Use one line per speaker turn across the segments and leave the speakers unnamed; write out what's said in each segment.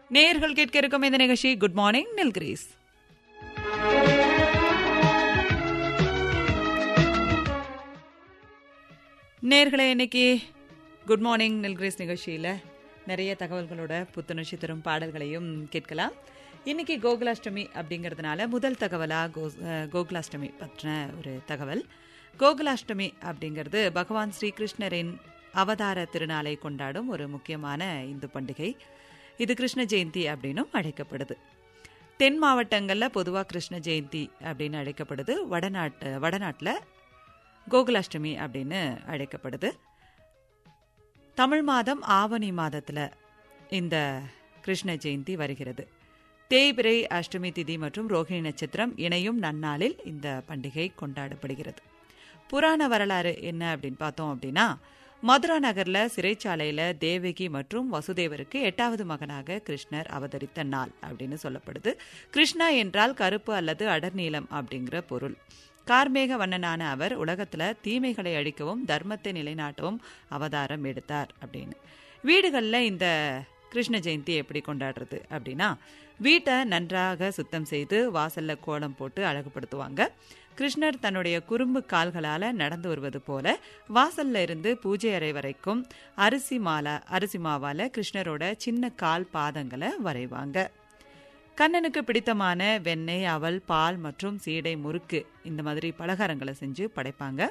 நேயர்கள் கேட்க இருக்கும் இந்த நிகழ்ச்சி குட் மார்னிங் நில்கிரீஸ் நேர்களே இன்னைக்கு குட் மார்னிங் நில்கிரீஸ் நிகழ்ச்சியில் நிறைய தகவல்களோட புத்துணர்ச்சி தரும் பாடல்களையும் கேட்கலாம் இன்னைக்கு கோகுலாஷ்டமி அப்படிங்கிறதுனால முதல் தகவலா கோ அஹ், கோகுலாஷ்டமி பற்றின ஒரு தகவல் கோகுலாஷ்டமி அப்படிங்கிறது பகவான் ஸ்ரீகிருஷ்ணரின் அவதார திருநாளை கொண்டாடும் ஒரு முக்கியமான இந்து பண்டிகை இது கிருஷ்ண ஜெயந்தி அப்படின்னும் அழைக்கப்படுது தென் மாவட்டங்களில் பொதுவாக கிருஷ்ண ஜெயந்தி அப்படின்னு அழைக்கப்படுது வடநாட்டு வடநாட்டில் கோகுலாஷ்டமி அப்படின்னு அழைக்கப்படுது தமிழ் மாதம் ஆவணி மாதத்தில் இந்த கிருஷ்ண ஜெயந்தி வருகிறது தேய்பிரை அஷ்டமி திதி மற்றும் ரோகிணி நட்சத்திரம் இணையும் நன்னாளில் இந்த பண்டிகை கொண்டாடப்படுகிறது புராண வரலாறு என்ன அப்படின்னு பார்த்தோம் அப்படின்னா மதுரா நகர்ல சிறைச்சாலையில தேவகி மற்றும் வசுதேவருக்கு எட்டாவது மகனாக கிருஷ்ணர் அவதரித்த நாள் அப்படின்னு சொல்லப்படுது கிருஷ்ணா என்றால் கருப்பு அல்லது அடர்நீலம் அப்படிங்கிற பொருள் கார்மேக வண்ணனான அவர் உலகத்துல தீமைகளை அழிக்கவும் தர்மத்தை நிலைநாட்டவும் அவதாரம் எடுத்தார் அப்படின்னு வீடுகளில் இந்த கிருஷ்ண ஜெயந்தி எப்படி கொண்டாடுறது அப்படின்னா வீட்டை நன்றாக சுத்தம் செய்து வாசல்ல கோலம் போட்டு அழகுபடுத்துவாங்க கிருஷ்ணர் தன்னுடைய குறும்பு கால்களால நடந்து வருவது போல வாசல்ல இருந்து பூஜை அறை வரைக்கும் அரிசி மாலா அரிசி மாவால கிருஷ்ணரோட சின்ன கால் பாதங்களை வரைவாங்க கண்ணனுக்கு பிடித்தமான வெண்ணெய் அவல் பால் மற்றும் சீடை முறுக்கு இந்த மாதிரி பலகாரங்களை செஞ்சு படைப்பாங்க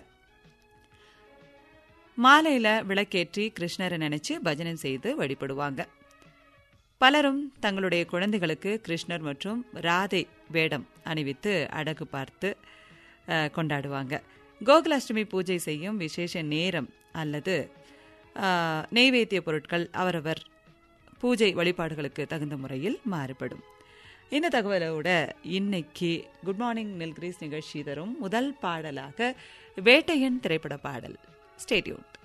மாலையில விளக்கேற்றி கிருஷ்ணரை நினைச்சு பஜனை செய்து வழிபடுவாங்க பலரும் தங்களுடைய குழந்தைகளுக்கு கிருஷ்ணர் மற்றும் ராதை வேடம் அணிவித்து அழகு பார்த்து அஹ், கொண்டாடுவாங்க கோகுலாஷ்டமி பூஜை செய்யும் விசேஷ நேரம் அல்லது அஹ், நெய்வேத்திய பொருட்கள் அவரவர் பூஜை வழிபாடுகளுக்கு தகுந்த முறையில் மாறுபடும் இந்த தகவலோட இன்னைக்கு குட் மார்னிங் நில்கிரீஸ் நிகழ்ச்சி தரும் முதல் பாடலாக வேட்டையன் திரைப்பட பாடல் ஸ்டேட்யூட்